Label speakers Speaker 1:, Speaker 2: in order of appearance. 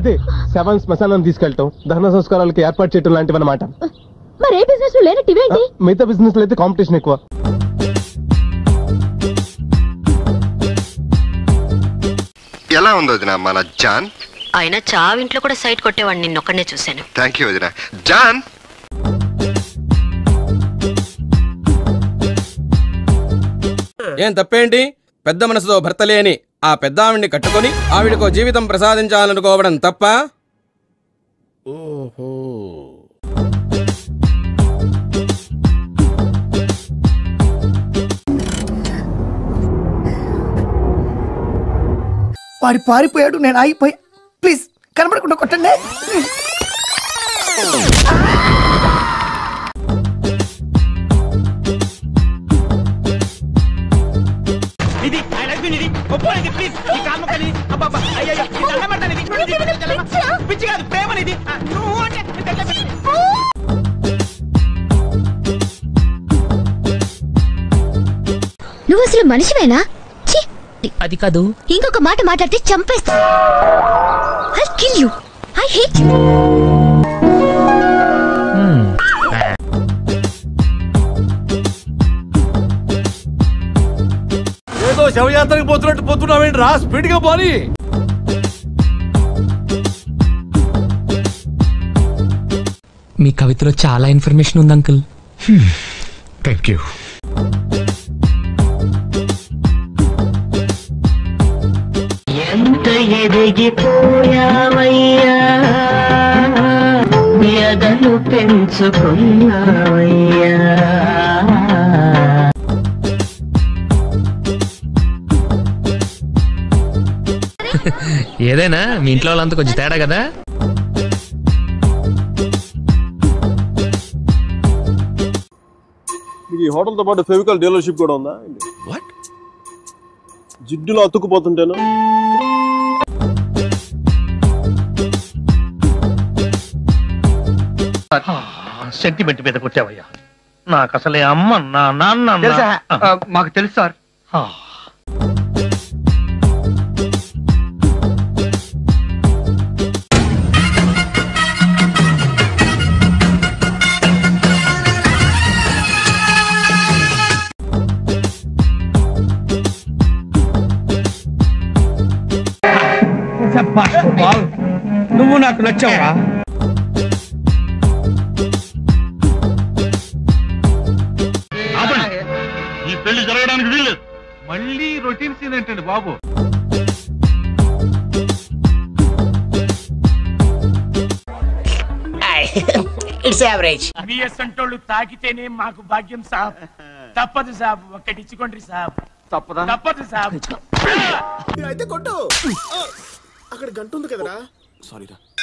Speaker 1: అదే శవం శ్మశానం తీసుకెళ్ళటం దహన సంస్కారాలకి ఏర్పాటు చేయటం లాంటివి అనమాట
Speaker 2: మరి ఏ బిజినెస్ లో లేనట్టు ఇవేంటి
Speaker 1: మిగతా బిజినెస్ లో అయితే కాంపిటీషన్ ఎక్కువ
Speaker 3: ఎలా ఉంది వదిన మన జాన్
Speaker 4: ఆయన చావింట్లో కూడా సైట్ కొట్టేవాడిని నిన్నొక్కడనే చూశాను
Speaker 3: థ్యాంక్ యూ వదిన జాన్
Speaker 5: ఏం తప్పేంటి పెద్ద మనసుతో భర్త లేని ఆ పెద్ద ఆవిడ్ని కట్టుకొని ఆవిడకో జీవితం ప్రసాదించాలనుకోవడం తప్ప ఓహో
Speaker 6: వాడి పారిపోయాడు నేను ఆగిపోయా ప్లీజ్ కనబడకుండా కొట్టండి
Speaker 7: ఇది ఐ లవ్ యూ ఇది ఒప్పుకోలేదు ప్లీజ్ ఈ కామకని అబ్బబ్బా అయ్యయ్యో ఇది దండం పెడతాను ఇది. ఇది పిచ్చి పిచ్చి కాదు ప్రేమనిది ఆ, నువ్వు అంటే ఇది దండం పెడతాను.
Speaker 2: నువ్వు అసలు మనిషివేనా ఛీ!
Speaker 7: అది కాదు
Speaker 2: ఇంకొక మాట మాట్లాడితే చంపేస్తా I kill you I hate you
Speaker 8: ఏదో శవయాత్రకు పోతున్నట్టు పోతున్నావేంటి రా స్పీడ్ గా పోని
Speaker 7: మీ కవితలో చాలా ఇన్ఫర్మేషన్ ఉంది అంకుల్
Speaker 8: థ్యాంక్ యూ
Speaker 9: ఎంత ఎదిగిపోయావయ్యా ఎదను పెంచుకున్నావయ్యా
Speaker 7: ఏదైనా మీ ఇంట్లో వాళ్ళంతా కొంచెం తేడా కదా
Speaker 8: మీకు ఈ హోటల్ తో పాటు ఫెవికల్ డీలర్షిప్ కూడా ఉందా జిడ్డులో అతుక్కుపోతుంటేను
Speaker 10: సెంటిమెంట్ మీద కొట్టావయ్యా నాకు అసలే అమ్మ నా నాన్న
Speaker 7: తెలుసా? మాకు తెలుసు సార్ నువ్వు నాకు నచ్చావా
Speaker 10: ఈ పెళ్లి జరగడానికి వీల్లేదు
Speaker 8: మళ్ళీ రొటీన్ సీన్ ఏంటండి బాబు
Speaker 6: ఇట్స్ యావరేజ్
Speaker 7: బిఎస్ అంటోళ్ళు తాకితేనే మాకు భాగ్యం సాబ్ తప్పదు సాబ్ ఒక్కటి ఇచ్చుకోండి సాబ్ తప్పదా తప్పదు సాబ్
Speaker 1: అయితే కొట్టు అక్కడ గంట ఉంది కదరా సారీరా